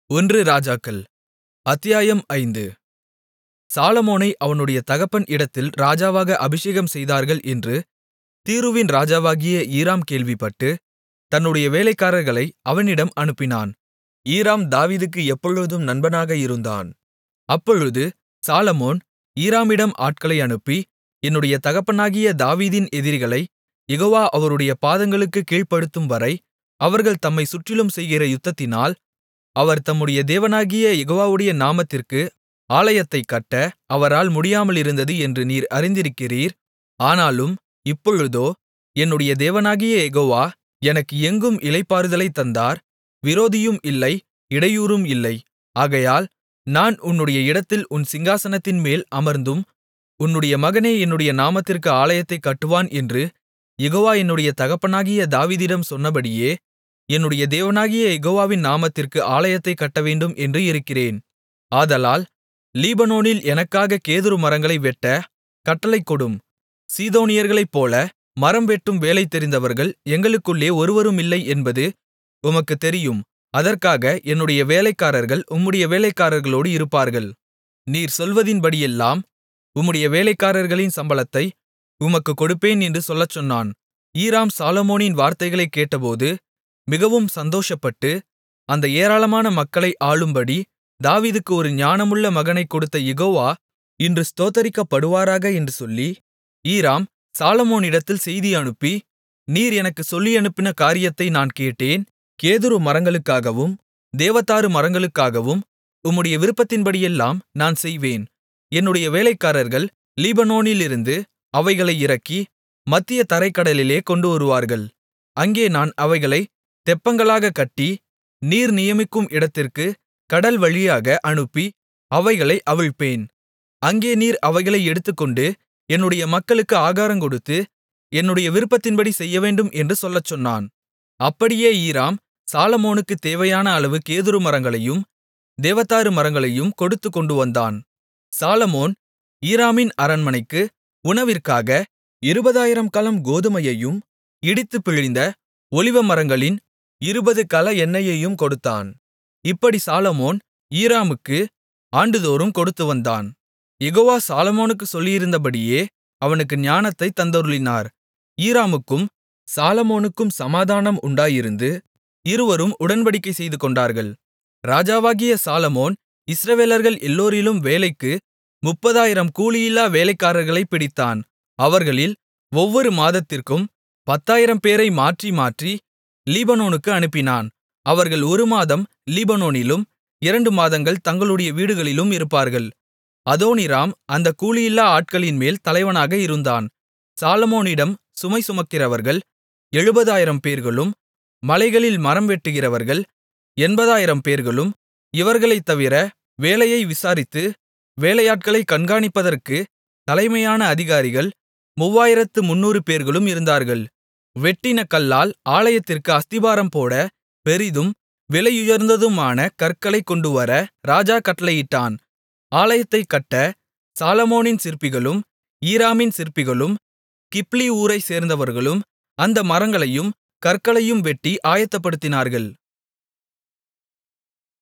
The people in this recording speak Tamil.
ஒன்று ராஜாக்கள் அத்தியாயம் ஐந்து சாலொமோனை அவனுடைய தகப்பன் இடத்தில் ராஜாவாக அபிஷேகம்செய்தார்கள் என்று தீருவின் ராஜாவாகிய ஈராம் கேள்விப்பட்டு தன்னுடைய வேலைக்காரர்களை அவனிடம் அனுப்பினான் ஈராம் தாவீதுக்கு எப்பொழுதும் நண்பனாக இருந்தான் அப்பொழுது சாலொமோன் ஈராமிடம் ஆட்களை அனுப்பி என்னுடைய தகப்பனாகிய தாவீதின் எதிரிகளைக் யெகோவா அவருடைய பாதங்களுக்குக் கீழ்ப்படுத்தும்வரை அவர்கள் தம்மைச் சுற்றிலும் செய்கிற யுத்தத்தினால் அவர் தம்முடைய தேவனாகிய யெகோவாவுடைய நாமத்திற்கு ஆலயத்தைக் கட்ட அவரால் முடியாமலிருந்தது என்று நீர் அறிந்திருக்கிறீர் ஆனாலும் இப்பொழுதோ என்னுடைய தேவனாகிய யெகோவா எனக்கு எங்கும் இளைப்பாறுதலைத் தந்தார் விரோதியும் இல்லை இடையூறும் இல்லை ஆகையால் நான் உன்னுடைய இடத்தில் உன் சிங்காசனத்தின்மேல் அமர்ந்தும் உன்னுடைய மகனே என்னுடைய நாமத்திற்கு ஆலயத்தைக் கட்டுவான் என்று யெகோவா என்னுடைய தகப்பனாகிய தாவீதிடம் சொன்னபடியே என்னுடைய தேவனாகிய யெகோவாவின் நாமத்திற்கு ஆலயத்தைக் கட்டவேண்டும் என்று இருக்கிறேன் ஆதலால் லீபனோனில் எனக்காகக் கேதுரு மரங்களை வெட்டக் கட்டளை கொடும் சீதோனியர்களைப்போல மரம் வெட்டும் வேலை தெரிந்தவர்கள் எங்களுக்குள்ளே ஒருவருமில்லை என்பது உமக்குத் தெரியும் அதற்காக என்னுடைய வேலைக்காரர்கள் உம்முடைய வேலைக்காரர்களோடு இருப்பார்கள் நீர் சொல்வதின்படியெல்லாம் உம்முடைய வேலைக்காரர்களின் சம்பளத்தை உமக்குக் கொடுப்பேன் என்று சொல்லச் சொன்னான் ஈராம் சாலொமோனின் வார்த்தைகளைக் கேட்டபோது மிகவும் சந்தோஷப்பட்டு அந்த ஏராளமான மக்களை ஆளும்படி தாவீதுக்கு ஒரு ஞானமுள்ள மகனைக் கொடுத்த யெகோவா இன்று ஸ்தோத்தரிக்கப்படுவாராக என்று சொல்லி ஈராம் சாலொமோனிடத்தில் செய்தி அனுப்பி நீர் எனக்குச் சொல்லியனுப்பின காரியத்தை நான் கேட்டேன் கேதுரு மரங்களுக்காகவும் தேவதாரு மரங்களுக்காகவும் உம்முடைய விருப்பத்தின்படியெல்லாம் நான் செய்வேன் என்னுடைய வேலைக்காரர்கள் லீபனோனிலிருந்து அவைகளை இறக்கி மத்திய தரைக்கடலிலே கொண்டுவருவார்கள் அங்கே நான் அவைகளைத் தெப்பங்களாகக் கட்டி நீர் நியமிக்கும் இடத்திற்கு கடல் வழியாக அனுப்பி அவைகளை அவிழ்ப்பேன் அங்கே நீர் அவைகளை எடுத்துக்கொண்டு என்னுடைய மக்களுக்கு ஆகாரங்கொடுத்து என்னுடைய விருப்பத்தின்படி செய்யவேண்டும் என்று சொல்லச் சொன்னான் அப்படியே ஈராம் சாலொமோனுக்குத் தேவையான அளவு கேதுரு மரங்களையும் தேவதாரு மரங்களையும் கொடுத்துக் கொண்டுவந்தான் சாலொமோன் ஈராமின் அரண்மனைக்கு உணவிற்காக இருபதாயிரம் கலம் கோதுமையையும் இடித்துப் பிழிந்த ஒலிவமரங்களின் இருபது கல எண்ணெயையும் கொடுத்தான் இப்படி சாலொமோன் ஈராமுக்கு ஆண்டுதோறும் கொடுத்துவந்தான் யெகோவா சாலொமோனுக்குச் சொல்லியிருந்தபடியே அவனுக்கு ஞானத்தைத் தந்தருளினார் ஈராமுக்கும் சாலொமோனுக்கும் சமாதானம் உண்டாயிருந்து இருவரும் உடன்படிக்கை செய்துகொண்டார்கள் ராஜாவாகிய சாலொமோன் இஸ்ரவேலர்கள் எல்லோரிலும் வேலைக்கு முப்பதாயிரம் கூலியில்லா வேலைக்காரர்களைப் பிடித்தான் அவர்களில் ஒவ்வொரு மாதத்திற்கும் பத்தாயிரம் பேரை மாற்றி மாற்றி லீபனோனுக்கு அனுப்பினான் அவர்கள் ஒரு மாதம் லீபனோனிலும் இரண்டு மாதங்கள் தங்களுடைய வீடுகளிலும் இருப்பார்கள் அதோனிராம் அந்த கூலியில்லா ஆட்களின்மேல் தலைவனாக இருந்தான் சாலொமோனிடம் சுமை சுமக்கிறவர்கள் எழுபதாயிரம் பேர்களும் மலைகளில் மரம் வெட்டுகிறவர்கள் எண்பதாயிரம் பேர்களும் இவர்களைத் தவிர வேலையை விசாரித்து வேலையாட்களைக் கண்காணிப்பதற்கு தலைமையான அதிகாரிகள் மூவாயிரத்து முந்நூறு பேர்களும் இருந்தார்கள் வெட்டின கல்லால் ஆலயத்திற்கு அஸ்திபாரம் போட பெரிதும் விலையுயர்ந்ததுமான கற்களைக் கொண்டுவர ராஜா கட்டளையிட்டான் ஆலயத்தைக் கட்ட சாலொமோனின் சிற்பிகளும் ஈராமின் சிற்பிகளும் கிப்லி ஊரைச் சேர்ந்தவர்களும் அந்த மரங்களையும் கற்களையும் வெட்டி ஆயத்தப்படுத்தினார்கள்